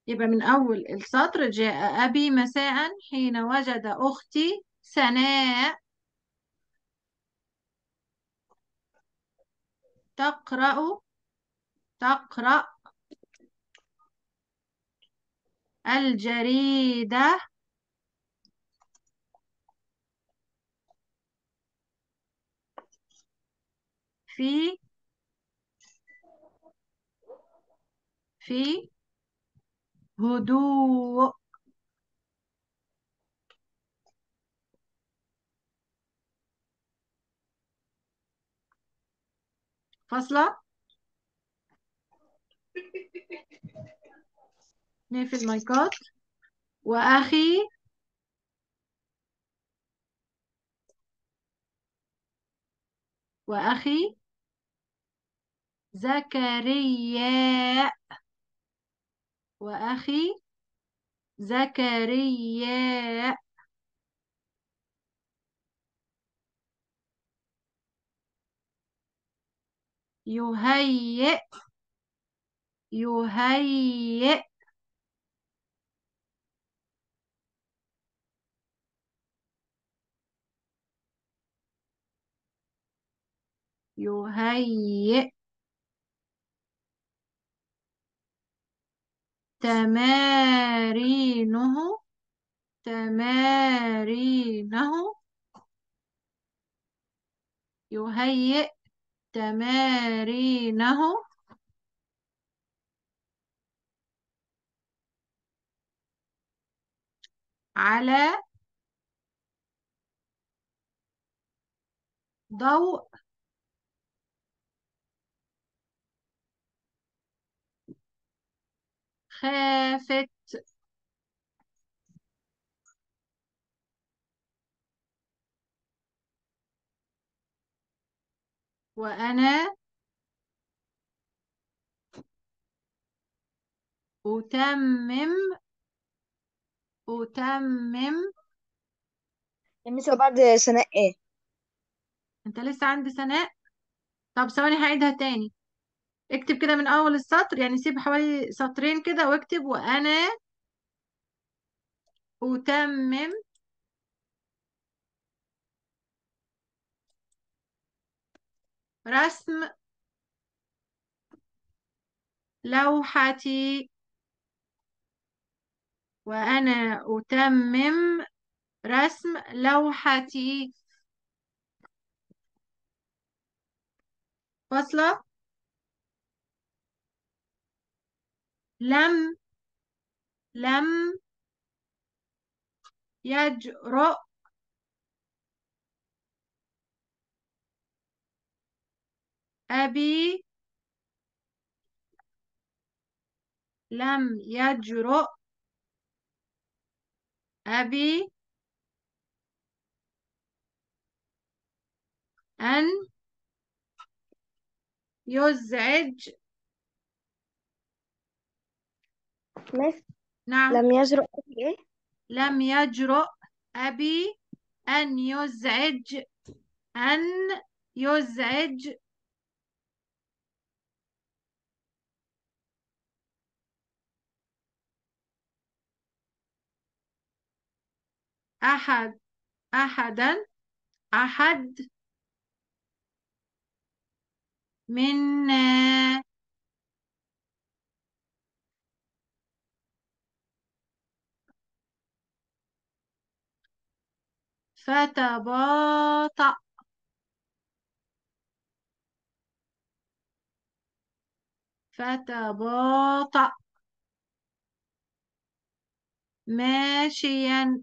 يبقى من أول السطر جاء أبي مساء حين وجد أختي سناء تقرأ تقرأ الجريدة في في هدوء فاصلة نقفل مايكات وأخي وأخي زكريا وأخي زكريا يهيئ يهيئ يهيئ تمارينه تمارينه يهيئ تمارينه على ضوء خافت وأنا أتمم أتمم الميس بعد سناء ايه أنت لسه عند سناء طب ثواني هعيدها تاني اكتب كده من أول السطر يعني سيب حوالي سطرين كده واكتب وأنا أتمم رسم لوحتي وأنا أتمم رسم لوحتي فاصلة لم لم يجرؤ أبي لم يجرؤ أبي أن يزعج ميس نعم لم يجرؤ ايه لم يجرؤ أبي أن يزعج أن يزعج أحد أحدا أحد منا فتباطأ فتباطأ ماشيا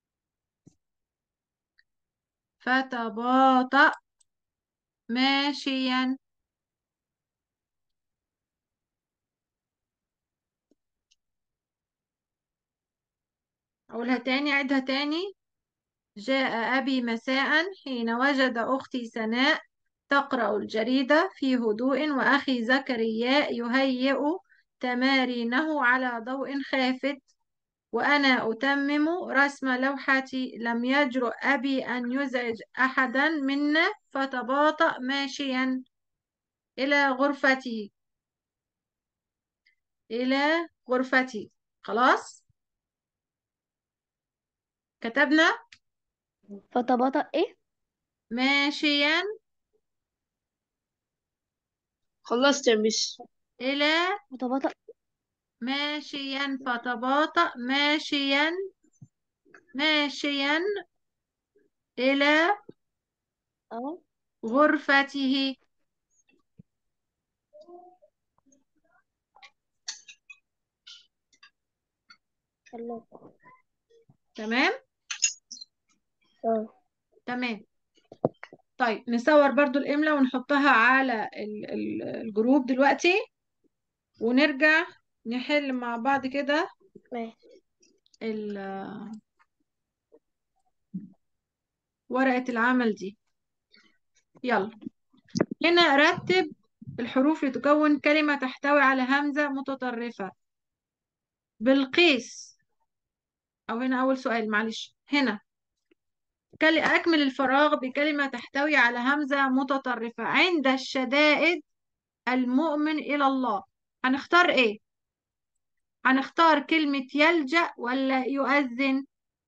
فتباطأ ماشيا أقولها تاني أعيدها تاني جاء أبي مساء حين وجد أختي سناء تقرأ الجريدة في هدوء وأخي زكريا يهيئ تمارينه على ضوء خافت وأنا أتمم رسم لوحتي لم يجرؤ أبي أن يزعج أحدا منا فتباطأ ماشيا إلى غرفتي إلى غرفتي خلاص كتبنا فتباطأ ايه ماشيا خلصت يا مس إلى فتباطأ ماشيا فتباطأ ماشيا ماشيا إلى اه غرفته خلاص تمام اه تمام طيب نصور برضو الإملة ونحطها على ال- ال- الجروب دلوقتي ونرجع نحل مع بعض كده ماشي ال- ورقة العمل دي يلا هنا رتب الحروف لتكون كلمة تحتوي على همزة متطرفة بالقيس أو هنا أول سؤال معلش هنا كل- أكمل الفراغ بكلمة تحتوي على همزة متطرفة عند الشدائد المؤمن إلى الله هنختار إيه؟ هنختار كلمة يلجأ ولا يؤذن؟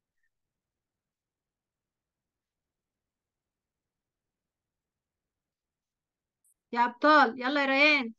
يا أبطال يلا يا ريان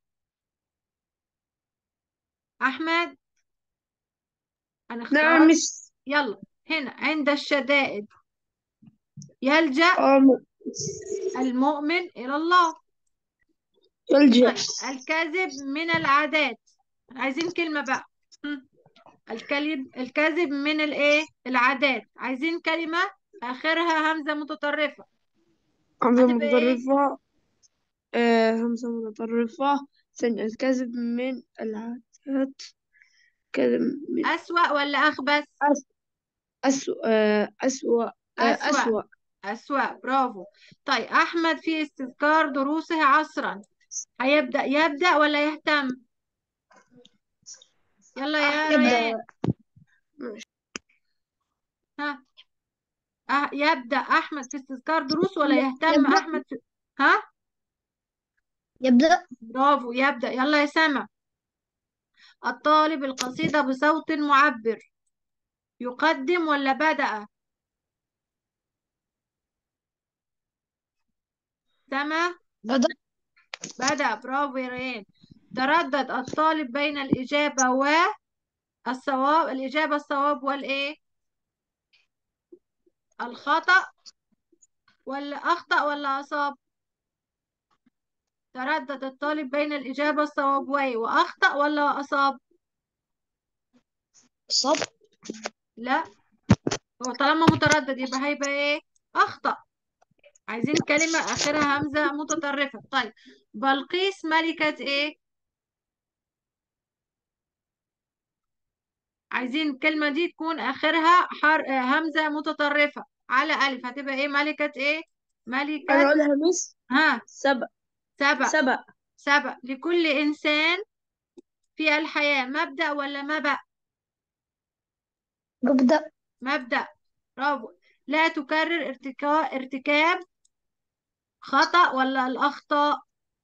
أحمد هنختار نعم مس يلا هنا عند الشدائد يلجأ اه م- المؤمن إلى الله يلجأ طيب الكذب من العادات عايزين كلمة بقى هم. الكذب الكذب من الايه العادات عايزين كلمة آخرها همزة متطرفة همزة هتبقى ايه متطرفة آه همزة متطرفة ثانية الكذب من العادات كذب من أسوأ ولا أخبث أس أسوأ آه أسوأ آه أسوأ أسوأ أسوأ برافو طيب أحمد في استذكار دروسه عصرا هيبدأ يبدأ ولا يهتم يلا يا ريان يبدأ ماشي. ها أه يبدأ أحمد في استذكار دروس ولا يهتم يبدأ. أحمد في... ها يبدأ برافو يبدأ يلا يا سما الطالب القصيدة بصوت معبر يقدم ولا بدأ سما بدأ بدأ برافو يا ريان تردد الطالب بين الإجابة والصواب الإجابة الصواب والإيه الخطأ ولا أخطأ ولا أصاب تردد الطالب بين الإجابة الصواب وإيه وأخطأ ولا أصاب صب لا هو طالما متردد يبقى هيبقى إيه أخطأ عايزين كلمة آخرها همزة متطرفة طيب بلقيس ملكة إيه عايزين الكلمة دي تكون آخرها حر... آه، همزة متطرفة على ألف هتبقى إيه ملكة إيه أنا ملكة أقولها مس ها سبأ سبق سبأ سبق لكل إنسان في الحياة مبدأ ولا مبأ مبدأ مبدأ برافو لا تكرر ارتكا... ارتكاب خطأ ولا الأخطاء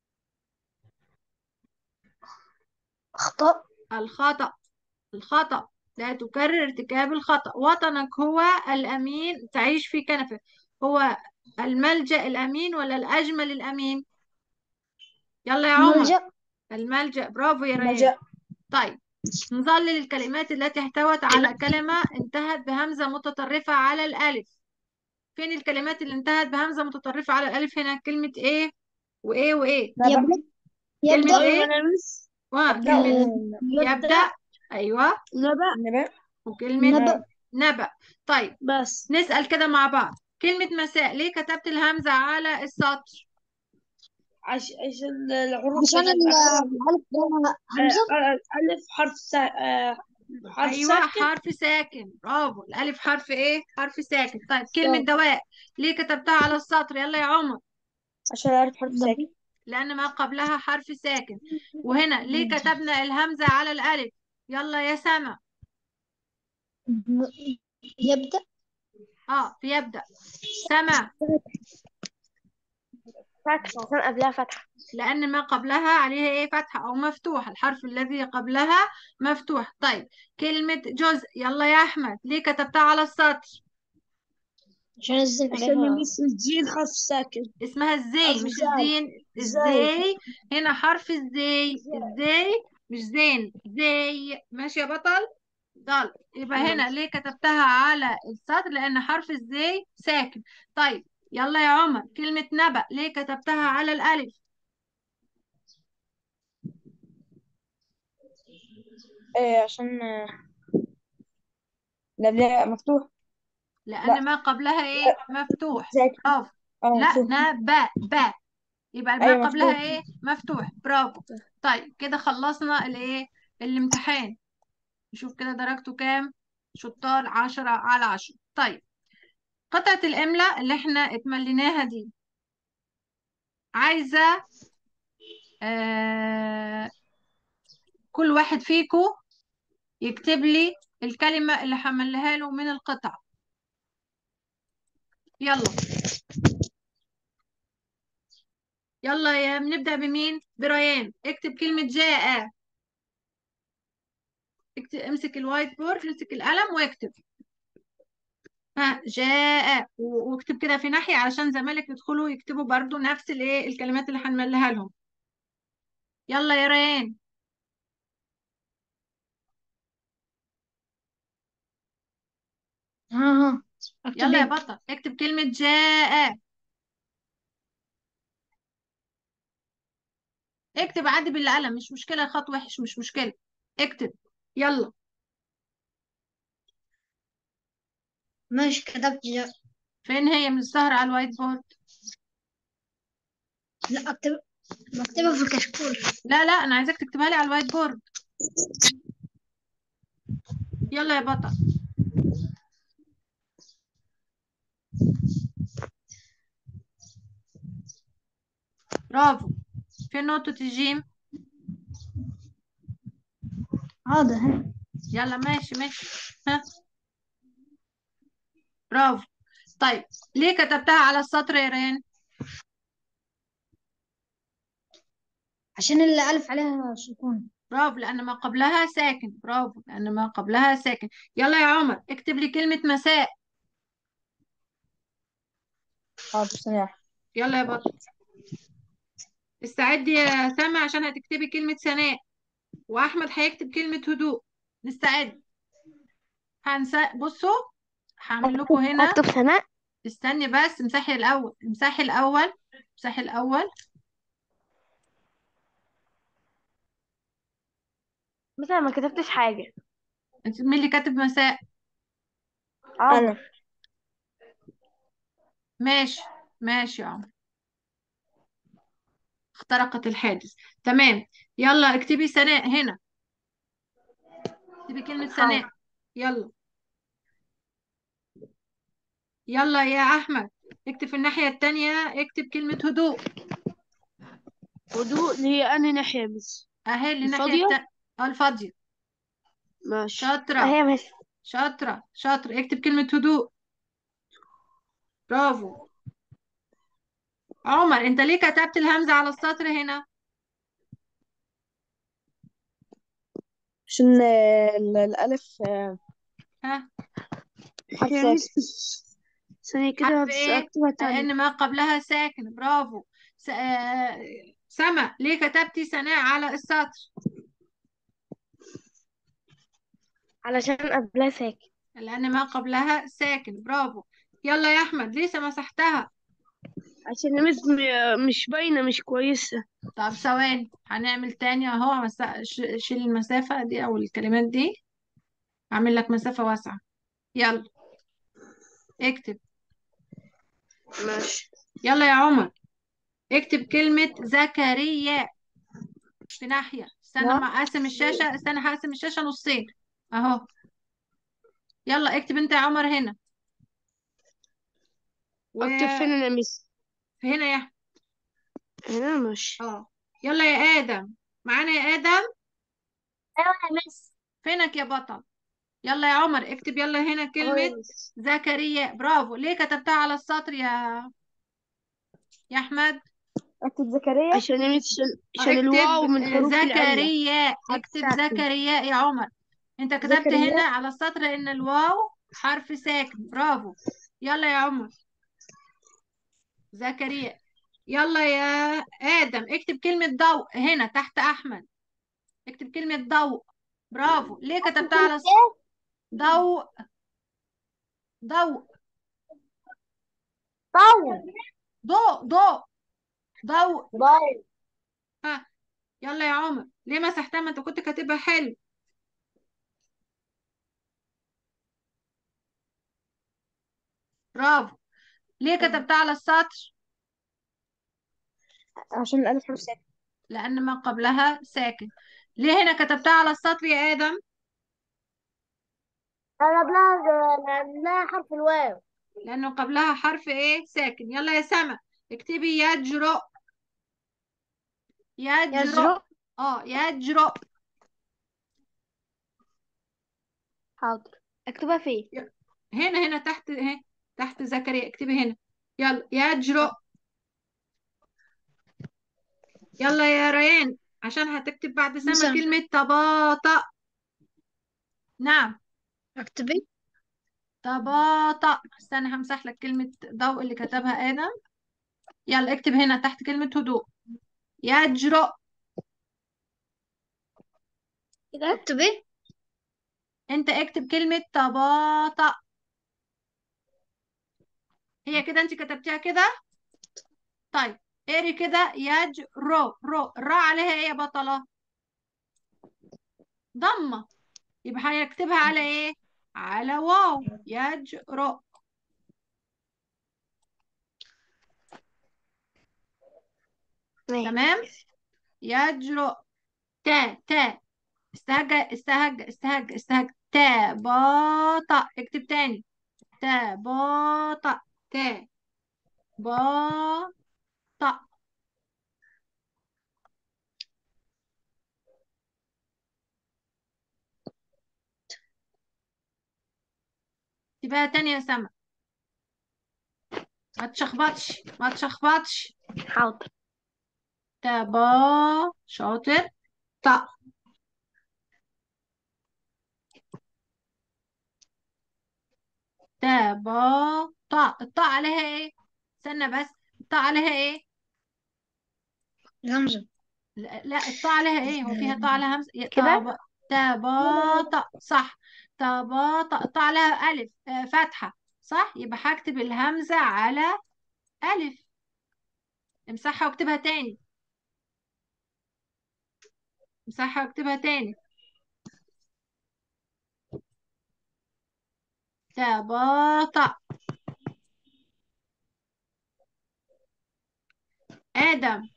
أخطاء الخطأ الخطأ لا تكرر ارتكاب الخطأ وطنك هو الأمين تعيش في كنفه هو الملجأ الأمين ولا الأجمل الأمين يلا يا عمر ملجأ الملجأ برافو يا ريان ملجأ طيب نظلل الكلمات التي احتوت على كلمة انتهت بهمزة متطرفة على الألف فين الكلمات اللي انتهت بهمزة متطرفة على الألف هنا كلمة إيه وإيه وإيه يبدأ كلمة يبدأ إيه أنا مس وكلمة يبدأ أيوة نبأ نبأ وكلمة نبأ نبأ طيب بس نسأل كده مع بعض كلمة مساء ليه كتبت الهمزة على السطر عش... عشان الحروف عشان كانت ال- آخرها الألف ده همزة آه، آه، ألف حرف سا... آه، حرف أيوة ساكن حرف ساكن برافو الألف حرف إيه حرف ساكن طيب كلمة دواء ليه كتبتها على السطر يلا يا عمر عشان أعرف حرف ساكن لأن ما قبلها حرف ساكن وهنا ليه كتبنا الهمزة على الألف يلا يا سما يبدأ اه بيبدأ سما فتحة عشان قبلها فتحة لأن ما قبلها عليها إيه فتحة أو مفتوح الحرف الذي قبلها مفتوح طيب كلمة جزء يلا يا أحمد ليه كتبتها على السطر عشان الزيت عشان يمس الجين حرف ساكن اسمها ازاي مش إزاي؟ الزين إزاي؟ ازاي هنا حرف ازاي ازاي مش زين زي ماشي يا بطل ضل يبقى هنا ليه كتبتها على السطر لأن حرف الزي ساكن طيب يلا يا عمر كلمة نبأ ليه كتبتها على الألف إيه عشان لا لا مفتوح لأن ما قبلها إيه مفتوح ساكن برافو اه لا مفتوح نبأ با يبقى أيوة ما قبلها مفتوح. إيه مفتوح برافو طيب كده خلصنا الإيه الامتحان نشوف كده درجته كام شطار عشرة على عشرة طيب قطعة الإملاء اللي احنا اتمليناها دي عايزة آه كل واحد فيكم يكتب لي الكلمة اللي حملها له من القطعة يلا يلا يا بنبدأ بمين بريان اكتب كلمة جاء اكتب امسك الوايت بورد امسك القلم واكتب ها جاء و- واكتب كده في ناحية علشان زمالك يدخلوا يكتبوا برضو نفس الايه الكلمات اللي هنملها لهم يلا يا ريان ها ها اكتب يلا يا ايه بطل اكتب كلمة جاء اكتب عادي بالقلم مش مشكلة خط وحش مش مشكلة اكتب يلا ماشي كتبت جا فين هي من السهرة على الوايت بورد لا اكتب بكتبها في الكشكول لا لا انا عايزاك تكتبها لي على الوايت بورد يلا يا بطل برافو فين نقطة الجيم حاضر ها يلا ماشي ماشي ها برافو طيب ليه كتبتها على السطر يا ريان عشان اللي ألف عليها سكون برافو لأن ما قبلها ساكن برافو لأن ما قبلها ساكن يلا يا عمر اكتب لي كلمة مساء حاضر ثانية يلا يا بطل استعدي يا سما عشان هتكتبي كلمة سناء وأحمد هيكتب كلمة هدوء نستعد هنسا بصوا هعمل لكم هنا اكتب سناء استني بس امسحي الأول امسحي الأول امسحي الأول مثلا ما كتبتش حاجة انت مين اللي كاتب مساء أنا ماشي ماشي يا عمر اخترقت الحادث تمام يلا اكتبي سناء هنا اكتبي كلمة سناء يلا يلا يا أحمد اكتب في الناحية التانية اكتب كلمة هدوء هدوء اللي هي أنهي ناحية بس اهي اللي الناحية الفاضية؟ التانية اه الفاضية ماشي شاطرة هي مش شاطرة شاطرة اكتب كلمة هدوء برافو عمر انت ليه كتبت الهمزة على السطر هنا عشان آه، ال- الألف آه، ها حرف يا ساكن ثانية كده حرف بس ايه أكتبها تاني لان ما قبلها ساكن برافو س... آه، سما ليه كتبتي سناء على السطر علشان قبلها ساكن لان ما قبلها ساكن برافو يلا يا احمد ليه مسحتها عشان المس م- مش باينة مش كويسة طب ثواني هنعمل تاني اهو مس... ش... شيل المسافة دي او الكلمات دي اعمل لك مسافة واسعة يلا اكتب ماشي يلا يا عمر اكتب كلمة زكريا في ناحية استنى نعم. ما اقسم الشاشة استنى هقسم الشاشة نصين اهو يلا اكتب انت يا عمر هنا و... أكتب فين أنا مس هنا يا أحمد. هنا ماشي اه يلا يا آدم معانا يا آدم ايوه يا مس فينك يا بطل يلا يا عمر اكتب يلا هنا كلمة زكريا برافو ليه كتبتها على السطر يا يا أحمد اكتب زكريا عشان عشان عشان اكتب الواو من الحروف العليا زكريا حرف اكتب ساكن. زكريا يا عمر انت كتبت زكريا. هنا على السطر ان الواو حرف ساكن برافو يلا يا عمر زكريا يلا يا آدم اكتب كلمة ضوء هنا تحت أحمد اكتب كلمة ضوء برافو ليه كتبتها على الس- ضوء ضوء طول ضوء ضوء ضوء ضوء ها يلا يا عمر ليه مسحتها ما انت كنت كاتبها حلو برافو ليه كتبتها على السطر عشان الألف حرف ساكن لأن ما قبلها ساكن ليه هنا كتبتها على السطر يا آدم أنا قبلها قبلها حرف الواو لأنه قبلها حرف ايه ساكن يلا يا سما اكتبي يجرؤ يجرؤ يجرؤ اه يجرؤ حاضر اكتبها فين هنا هنا تحت اهي تحت زكريا اكتبي هنا يلا يجرؤ يلا يا ريان عشان هتكتب بعد سما مثلا. كلمة تباطأ نعم اكتبي تباطأ استنى همسح لك كلمة ضوء اللي كتبها آدم يلا اكتب هنا تحت كلمة هدوء يجرؤ اكتبي انت اكتب كلمة تباطأ هي كده انت كتبتيها كده طيب اقري كده يجرؤ رو الراء عليها ايه يا بطلة ضمة يبقى هيكتبها على ايه على واو يجرؤ تمام يجرؤ تا تا استهج استهج استهج استهج تا باطأ اكتب تاني تا باطأ تا باطأ تبقى تاني يا سما ما تشخبطش ما تشخبطش حاضر تبا شاطر طأ تبا طأ الطاء عليها ايه استنى بس الطاء عليها ايه الهمزة لا لا، الطاء عليها ايه هو فيها طاء عليها همزة يا- كده؟ تبا تباطأ صح تباطأ الطاء عليها ألف آه، فتحة صح يبقى هكتب الهمزة على ألف امسحها واكتبها تاني امسحها واكتبها تاني تباطأ آدم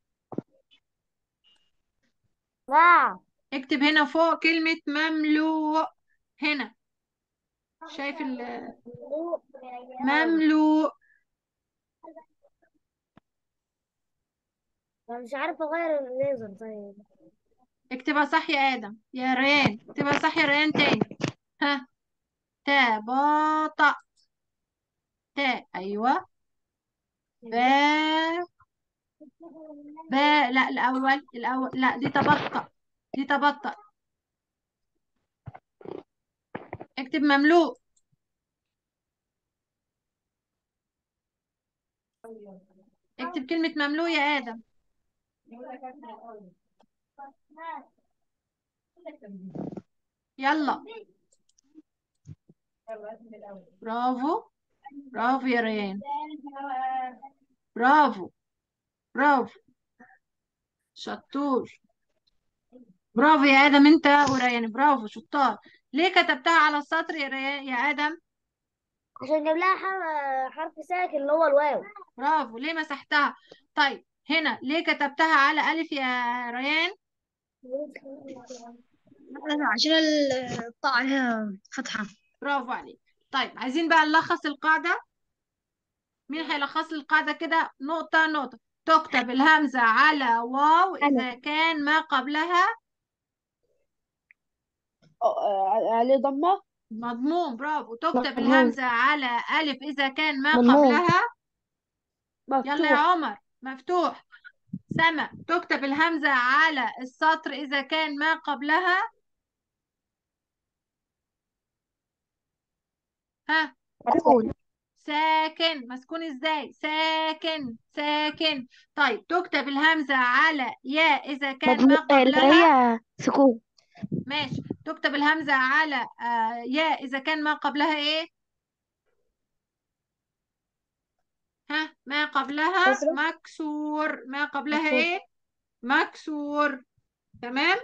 نعم اكتب هنا فوق كلمة مملوء هنا شايف ال مملوء أنا مش عارفة أغير الليزر طيب اكتبها صح يا آدم يا ريان اكتبها صح يا ريان تاني ها تباطأ تا أيوة با با لا الأول الأول لا دي تبطأ دي تبطأ اكتب مملوء اكتب كلمة مملوء يا آدم يلا برافو برافو يا ريان برافو برافو شطور برافو يا آدم انت وريان برافو شطار ليه كتبتها على السطر يا ريان يا آدم عشان جاب لها حر- حرف ساكن اللي هو الواو برافو ليه مسحتها طيب هنا ليه كتبتها على ألف يا ريان عشان الطاء عليها فتحة برافو عليك طيب عايزين بقى نلخص القاعدة مين هيلخص لي القاعدة كده نقطة نقطة تكتب الهمزة على واو إذا كان ما قبلها عليه ضمة مضموم برافو تكتب مضموم. الهمزة على ألف إذا كان ما مضموم. قبلها يلا يا عمر مفتوح سما تكتب الهمزة على السطر إذا كان ما قبلها ها مسكون ساكن مسكون ازاي ساكن ساكن طيب تكتب الهمزة على يا إذا كان ما مضمون اللي قبلها هي سكون ماشي تكتب الهمزة على آه يا إذا كان ما قبلها إيه ها ما قبلها كسرة. مكسور ما قبلها مكسور. إيه مكسور تمام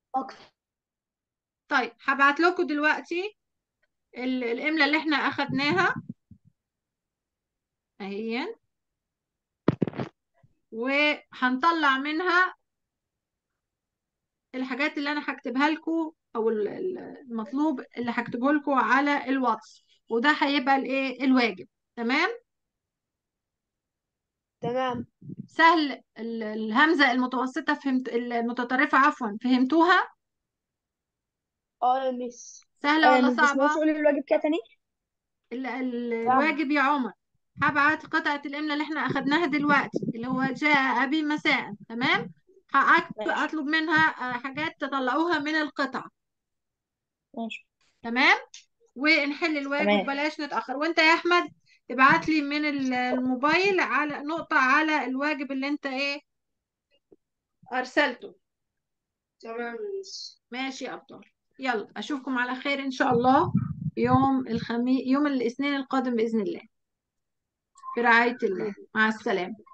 طيب هبعت لكم دلوقتي ال- الإملة اللي احنا أخدناها اهي وهنطلع منها الحاجات اللي انا هكتبها لكم او ال- ال- المطلوب اللي هكتبه لكم على الواتس وده هيبقى الايه الواجب تمام تمام سهل ال- الهمزة المتوسطة فهمت المتطرفة عفوا فهمتوها اه يا مس سهلة آه، ولا مس بس صعبة قولي الواجب كده تاني ال- ال- الواجب يا عمر هبعت قطعة الإملة اللي احنا أخدناها دلوقتي اللي هو جاء أبي مساء تمام هأكت- ماشي. أطلب منها آه، حاجات تطلعوها من القطعة ماشي تمام ونحل الواجب تمام. بلاش نتأخر وانت يا أحمد ابعت لي من ال- الموبايل على نقطة على الواجب اللي انت ايه أرسلته تمام يا مس ماشي يا أبطال يلا أشوفكم على خير إن شاء الله يوم الخميس يوم الاثنين القادم بإذن الله في رعاية الله مع السلامة